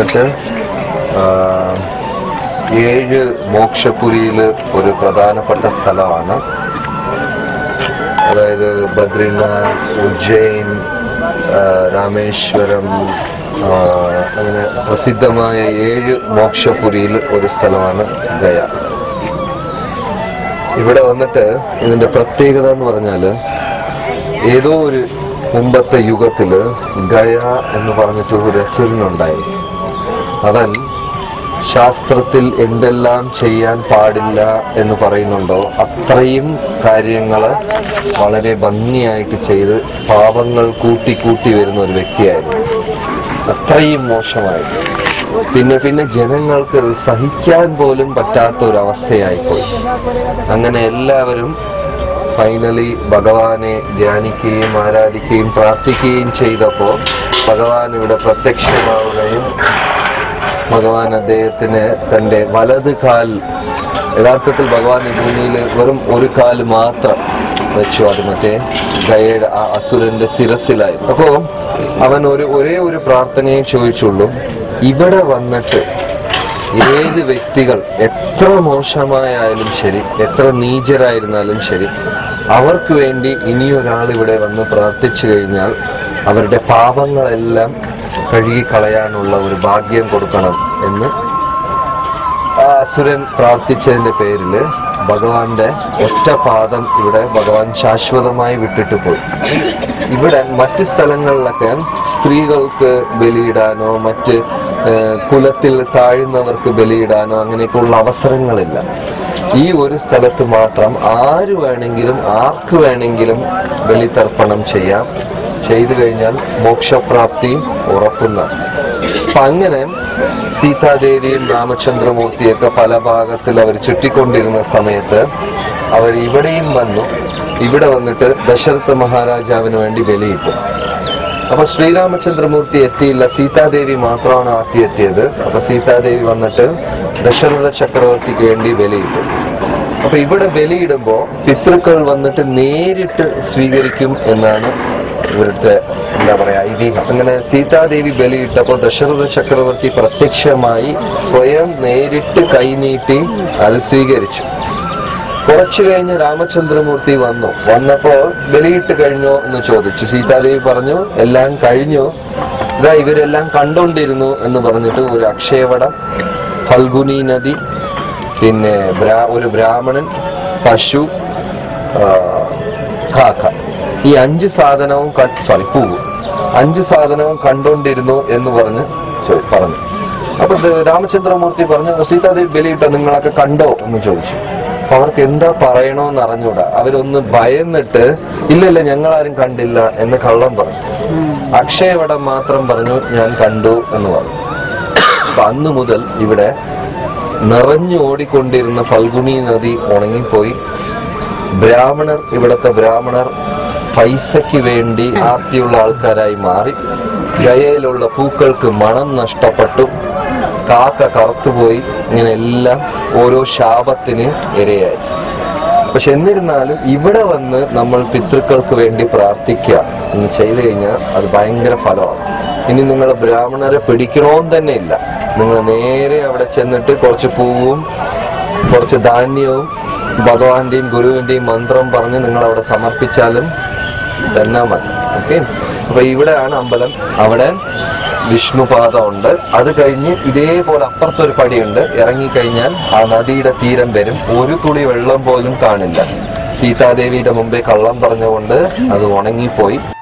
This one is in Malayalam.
വന്നിട്ട് ആ, ഏഴ് മോക്ഷപുരിയിൽ ഒരു പ്രധാനപ്പെട്ട സ്ഥലമാണ് അതായത് ബദ്രിനാഥ് ഉജ്ജയിൻ ആ, രാമേശ്വരം ആ, അങ്ങനെ പ്രസിദ്ധമായ ഏഴ് മോക്ഷപുരിയിൽ ഒരു സ്ഥലമാണ് ഗയ ഇവിടെ വന്നിട്ട് ഇതിന്റെ പ്രത്യേകത എന്ന് പറഞ്ഞാല് ഏതോ ഒരു മുമ്പത്തെ യുഗത്തില് ഗയ എന്ന് പറഞ്ഞിട്ട് ഒരു അസുരനുണ്ടായിരുന്നു അവൻ ശാസ്ത്രത്തിൽ എന്തെല്ലാം ചെയ്യാൻ പാടില്ല എന്ന് പറയുന്നുണ്ടോ അത്രയും കാര്യങ്ങൾ വളരെ ഭംഗിയായിട്ട് ചെയ്ത് പാപങ്ങൾ കൂട്ടി കൂട്ടി വരുന്ന ഒരു വ്യക്തിയായിരുന്നു അത്രയും മോശമായിട്ട് പിന്നെ പിന്നെ ജനങ്ങൾക്ക് അത് സഹിക്കാൻ പോലും പറ്റാത്ത ഒരു അവസ്ഥയായിപ്പോയി അങ്ങനെ എല്ലാവരും ഫൈനലി ഭഗവാനെ ധ്യാനിക്കുകയും ആരാധിക്കുകയും പ്രാർത്ഥിക്കുകയും ചെയ്തപ്പോൾ ഭഗവാൻ ഇവിടെ പ്രത്യക്ഷമാവുകയും ഭഗവാൻ അദ്ദേഹത്തിന് തന്റെ വലത് കാൽ യഥാർത്ഥത്തിൽ ഭഗവാൻ ഈ ഭൂമിയിൽ വെറും ഒരു കാല് മാത്രം വെച്ചു അത് മറ്റേ ഗയയുടെ ആ അസുരന്റെ ശിരസിലായി അപ്പോ അവൻ ഒരു ഒരേ ഒരു പ്രാർത്ഥനയെ ചോദിച്ചുള്ളൂ ഇവിടെ വന്നിട്ട് ഏത് വ്യക്തികൾ എത്ര മോശമായാലും ശരി എത്ര നീചരായിരുന്നാലും ശരി അവർക്ക് വേണ്ടി ഇനിയൊരാൾ ഇവിടെ വന്ന് പ്രാർത്ഥിച്ചു കഴിഞ്ഞാൽ അവരുടെ പാപങ്ങളെല്ലാം കഴുകിക്കളയാനുള്ള ഒരു ഭാഗ്യം കൊടുക്കണം എന്ന് ആ അസുരൻ പ്രാർത്ഥിച്ചതിന്റെ പേരില് ഭഗവാന്റെ ഒറ്റ പാദം ഇവിടെ ഭഗവാൻ ശാശ്വതമായി വിട്ടിട്ട് പോയി ഇവിടെ മറ്റ് സ്ഥലങ്ങളിലൊക്കെ സ്ത്രീകൾക്ക് ബലിയിടാനോ മറ്റ് ഏഹ്, കുലത്തിൽ താഴ്ന്നവർക്ക് ബലിയിടാനോ അങ്ങനെയൊക്കെയുള്ള അവസരങ്ങളില്ല ഈ ഒരു സ്ഥലത്ത് മാത്രം ആര് വേണമെങ്കിലും ആർക്ക് വേണമെങ്കിലും ബലിതർപ്പണം ചെയ്യാം ചെയ്തു കഴിഞ്ഞാൽ മോക്ഷപ്രാപ്തി ഉറപ്പുന്ന അപ്പൊ അങ്ങനെ സീതാദേവിയും രാമചന്ദ്രമൂർത്തിയൊക്കെ പല ഭാഗത്തിൽ അവർ ചുറ്റിക്കൊണ്ടിരുന്ന സമയത്ത് അവർ ഇവിടെയും വന്നു ഇവിടെ വന്നിട്ട് ദശരഥ മഹാരാജാവിന് വേണ്ടി ബലിയിട്ടു അപ്പൊ ശ്രീരാമചന്ദ്രമൂർത്തി എത്തിയില്ല സീതാദേവി മാത്രമാണ് ആദ്യം എത്തിയത് അപ്പൊ സീതാദേവി വന്നിട്ട് ദശരഥ ചക്രവർത്തിക്ക് വേണ്ടി ബലിയിട്ടു അപ്പൊ ഇവിടെ ബലിയിടുമ്പോ പിതൃക്കൾ വന്നിട്ട് നേരിട്ട് സ്വീകരിക്കും എന്നാണ് ഇവിടുത്തെ എന്താ പറയാ ഐതിഹ്യം അങ്ങനെ സീതാദേവി ബലിയിട്ടപ്പോ ദശരഥ ചക്രവർത്തി പ്രത്യക്ഷമായി സ്വയം നേരിട്ട് കൈനീട്ടി അത് സ്വീകരിച്ചു കുറച്ചു കഴിഞ്ഞ് രാമചന്ദ്രമൂർത്തി വന്നു വന്നപ്പോ ബലിയിട്ട് കഴിഞ്ഞോ എന്ന് ചോദിച്ചു സീതാദേവി പറഞ്ഞു എല്ലാം കഴിഞ്ഞു ഇതാ ഇവരെല്ലാം കണ്ടോണ്ടിരുന്നു എന്ന് പറഞ്ഞിട്ട് ഒരു അക്ഷയവടം ഫൽഗുനി നദി പിന്നെ ബ്രാ- ഒരു ബ്രാഹ്മണൻ പശു ആ, കാക്ക ഈ അഞ്ച് സാധനവും സോറി പൂവ് അഞ്ച് സാധനവും കണ്ടോണ്ടിരുന്നു എന്ന് പറഞ്ഞ് ചോ- പറഞ്ഞു അപ്പൊ ഇത് രാമചന്ദ്രമൂർത്തി പറഞ്ഞു സീതാദേവി ബലിയിട്ട നിങ്ങളൊക്കെ കണ്ടോ എന്ന് ചോദിച്ചു അപ്പൊ അവർക്ക് എന്താ പറയണോന്ന് അറിഞ്ഞൂടാ അവരൊന്ന് ഭയന്നിട്ട് ഇല്ലല്ല ഞങ്ങളാരും കണ്ടില്ല എന്ന് കള്ളം പറഞ്ഞു അക്ഷയവടം മാത്രം പറഞ്ഞു ഞാൻ കണ്ടു എന്ന് പറഞ്ഞു അപ്പൊ അന്ന് മുതൽ ഇവിടെ നിറഞ്ഞു ഓടിക്കൊണ്ടിരുന്ന ഫൽഗുനി നദി ഉണങ്ങിപ്പോയി ബ്രാഹ്മണർ ഇവിടുത്തെ ബ്രാഹ്മണർ പൈസയ്ക്ക് വേണ്ടി ആർത്തിയുള്ള ആൾക്കാരായി മാറി ഗയയിലുള്ള പൂക്കൾക്ക് മണം നഷ്ടപ്പെട്ടു കാക്ക കറുത്തുപോയി ഇങ്ങനെ എല്ലാം ഓരോ ശാപത്തിന് ഇരയായി പക്ഷെ എന്നിരുന്നാലും ഇവിടെ വന്ന് നമ്മൾ പിതൃക്കൾക്ക് വേണ്ടി പ്രാർത്ഥിക്കുക എന്ന് ചെയ്തു കഴിഞ്ഞാൽ അത് ഭയങ്കര ഫലമാണ് ഇനി നിങ്ങൾ ബ്രാഹ്മണരെ പിടിക്കണമെന്ന് തന്നെ ഇല്ല നിങ്ങൾ നേരെ അവിടെ ചെന്നിട്ട് കുറച്ച് പൂവും കുറച്ച് ധാന്യവും ഭഗവാന്റെയും ഗുരുവിന്റെയും മന്ത്രം പറഞ്ഞ് നിങ്ങൾ അവിടെ സമർപ്പിച്ചാലും തന്നെ മതി ഓക്കെ അപ്പൊ ഇവിടെയാണ് അമ്പലം അവിടെ വിഷ്ണുപാദം ഉണ്ട് അത് കഴിഞ്ഞ് ഇതേപോലെ അപ്പുറത്തൊരു പടിയുണ്ട് ഇറങ്ങിക്കഴിഞ്ഞാൽ ആ നദിയുടെ തീരം വരും ഒരു തുളി വെള്ളം പോലും കാണില്ല സീതാദേവിയുടെ മുമ്പേ കള്ളം പറഞ്ഞുകൊണ്ട് അത് ഉണങ്ങിപ്പോയി